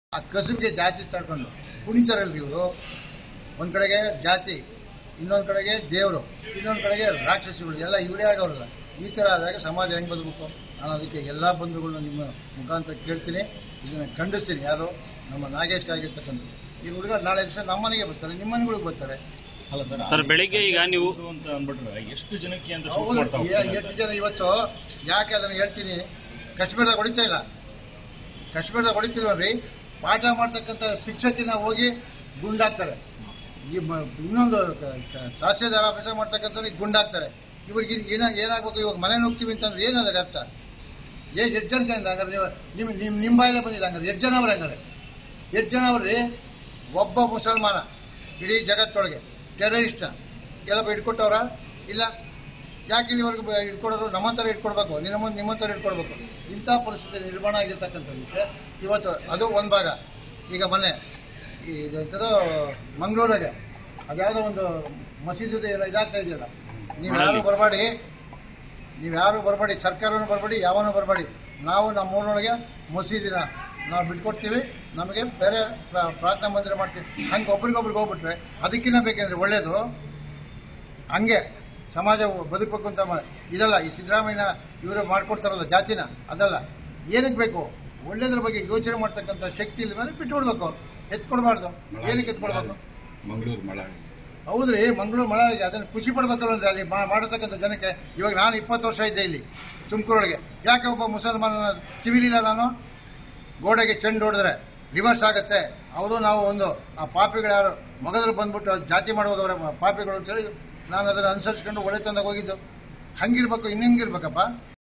ಆ ಕಸುಬಿಗೆ ಜಾತಿ ತಡ್ಕೊಂಡು ಕುಣಿತಾರಲ್ರಿ ಇವರು ಒಂದು ಕಡೆಗೆ ಜಾತಿ ಇನ್ನೊಂದು ಕಡೆಗೆ ದೇವರು ಇನ್ನೊಂದು ಕಡೆಗೆ ರಾಕ್ಷಸಿಗಳು ಎಲ್ಲ ಇವರೇ ಆಗೋರಲ್ಲ ಈ ಥರ ಆದಾಗ ಸಮಾಜ ಹೆಂಗೆ ಬದುಕಬೇಕು ನಾನು ಅದಕ್ಕೆ ಎಲ್ಲ ಬಂಧುಗಳನ್ನ ನಿಮ್ಮ ಮುಖಾಂತರ ಕೇಳ್ತೀನಿ ಇದನ್ನು ಖಂಡಿಸ್ತೀನಿ ಯಾರು ನಮ್ಮ ನಾಗೇಶ್ ಆಗಿರ್ತಕ್ಕಂಥ ಈ ಹುಡುಗ ನಾಳೆ ದಿವಸ ನಮ್ಮ ಮನೆಗೆ ಬರ್ತಾರೆ ನಿಮ್ಮ ಮನೆಗಳಿಗೆ ಬರ್ತಾರೆ ಅಲ್ಲ ಸರ್ ಸರ್, ಬೆಳಿಗ್ಗೆ ಈಗ ನೀವು- ಹೌದು ಅಂತ ಅಂದ್ಬಿಟ್ರೆ ಎಷ್ಟು ಜನಕ್ಕೆ ಅಂತ ಶೂಟ್ ಹೌದು, ಮಾಡ್ತಾ ಏ- ಹೋಗ್ತಾರೆ ಎಷ್ಟು ಜನ ಇವತ್ತು ಯಾಕೆ ಅದನ್ನು ಹೇಳ್ತೀನಿ ಕಾಶ್ಮೀರದಾಗ ಹೊಡಿತಾ ಇಲ್ಲ ಕಾಶ್ಮೀರದಾಗ ಹೊಡಿತಿಲ್ವಲ್ರಿ ಪಾಠ ಮಾಡ್ತಕ್ಕಂಥ ಶಿಕ್ಷಕಿನ ಹೋಗಿ ಗುಂಡಾಕ್ತಾರೆ ಈ ಮ- ಇನ್ನೊಂದು ಕ- ಕ- ತಹಸೀಲ್ದಾರ್ ಆಫೀಸ ಮಾಡ್ತಕ್ಕಂಥ ಗುಂಡಾಕ್ತಾರೆ ಇವ್ರಿಗೆ ಏನ ಏನಾಗಬೇಕು ಇವಾಗ ಮನೆ ನುಗ್ತೀವಿ ಅಂತಂದ್ರೆ ಏನು ಅದಕ್ಕೆ ಅರ್ಥ ಏನು ಎಷ್ಟು ಜನ ಜನ ಹಂಗಾರೆ ನೀವು ನಿಮ್ಮ ನಿಮ್ಮ ನಿಮ್ಮ ಬಾಯಲ್ಲೇ ಬಂದಿದೆ ಹಂಗಾರೆ ಎಷ್ಟು ಜನ ಅವ್ರು ಹಂಗಾರೆ ಎಷ್ಟು ಜನ ಅವ್ರಿ ಒಬ್ಬ ಮುಸಲ್ಮಾನ ಇಡೀ ಜಗತ್ತೊಳಗೆ ಟೆರರಿಸ್ಟ ಎಲ್ಲ ಇಟ್ಕೊಟ್ಟವ್ರ ಇಲ್ಲ ಯಾಕೆ ಇಲ್ಲಿವರೆಗೂ ಬ- ಇಟ್ಕೊಡೋದು ನಮ್ಮಂತರ ಇಟ್ಕೊಡ್ಬೇಕು ನಿಮ್ಮ ನಿಮ್ಮಂತರ ಇಟ್ಕೊಡ್ಬೇಕು ಇಂಥ ಪರಿಸ್ಥಿತಿ ನಿರ್ಮಾಣ ಆಗಿರ್ತಕ್ಕಂಥದ್ದಕ್ಕೆ ಇವತ್ತು ಅದು ಒಂದು ಭಾಗ ಈಗ ಮೊನ್ನೆ ಈ ಇದು ಎಂಥದೋ ಮಂಗಳೂರಾಗೆ ಅದ್ಯಾವುದೋ ಒಂದು ಮಸೀದಿದು ಏನೋ ಇದಾಗ್ತಾ ಇದೆಯಲ್ಲ ನೀವು ಯಾರು ಬರಬೇಡಿ ನೀವು ಯಾರು ಬರಬೇಡಿ ಸರ್ಕಾರನೂ ಬರಬೇಡಿ ಯಾವನೂ ಬರಬೇಡಿ ನಾವು ನಮ್ಮ ಊರೊಳಗೆ ಮಸೀದಿನ ನಾವು ಬಿಟ್ಕೊಡ್ತೀವಿ ನಮಗೆ ಬೇರೆ ಪ್ರ- ಪ್ರಾರ್ಥನಾ ಮಂದಿರ ಮಾಡ್ತೀವಿ ಹಂಗೆ ಒಬ್ರಿಗೊಬ್ರಿಗೆ ಹೋಗ್ಬಿಟ್ರೆ ಅದಕ್ಕಿಂತ ಬೇಕಂದ್ರೆ ಒಳ್ಳೇದು ಹಂಗೆ ಸಮಾಜ ಬದುಕಬೇಕು ಅಂತ ಮ- ಇದಲ್ಲ ಈ ಸಿದ್ದರಾಮಯ್ಯನ ಇವರು ಮಾಡ್ಕೊಡ್ತಾರಲ್ಲ ಜಾತಿನ ಅದಲ್ಲ ಏನಕ್ಕೆ ಬೇಕು ಒಳ್ಳೇದ್ರ ಬಗ್ಗೆ ಯೋಚನೆ ಮಾಡ್ತಕ್ಕಂಥ ಶಕ್ತಿ ಇಲ್ಲದ ಮೇಲೆ ಬಿಟ್ಕೊಡ್ಬೇಕು ಎತ್ಕೊಡ್ಬಾರ್ದು ಏನಕ್ಕೆ ಎತ್ಕೊಡ್ಬೇಕು ಮಂಗಳೂರು ಮಳ ಹೌದ್ರಿ ಮಂಗಳೂರು ಮಳೆ ಆಗಿದೆ ಅದನ್ನು ಖುಷಿ ಪಡ್ಬೇಕಲ್ಲ ಅಂದ್ರೆ ಅಲ್ಲಿ ಮಾ- ಮಾಡತಕ್ಕಂಥ ಜನಕ್ಕೆ ಇವಾಗ ನಾನು ಇಪ್ಪತ್ತು ವರ್ಷ ಇದ್ದೆ ಇಲ್ಲಿ ತುಮಕೂರೊಳಗೆ ಯಾಕೆ ಒಬ್ಬ ಮುಸಲ್ಮಾನನ ಚಿವಿಲಿಲ್ಲ ನಾನು ಗೋಡೆಗೆ ಚೆಂಡು ಹೊಡೆದ್ರೆ ರಿವರ್ಸ್ ಆಗುತ್ತೆ ಅವರು ನಾವು ಒಂದು ಆ ಪಾಪಿಗಳು ಯಾರು ಮಗದ್ರು ಬಂದ್ಬಿಟ್ಟು ಜಾತಿ ಮಾಡುವವರ ಪಾಪಿಗಳು ಅಂತೇಳಿ ನಾನು ಅದನ್ನು ಅನುಸರಿಸ್ಕೊಂಡು ಒಳ್ಳೆ ತಂದಾಗ ಹೋಗಿದ್ದು ಹಂಗಿರ್ಬೇಕು ಇನ್ನೆಂಗಿರ್ಬೇಕಪ್ಪ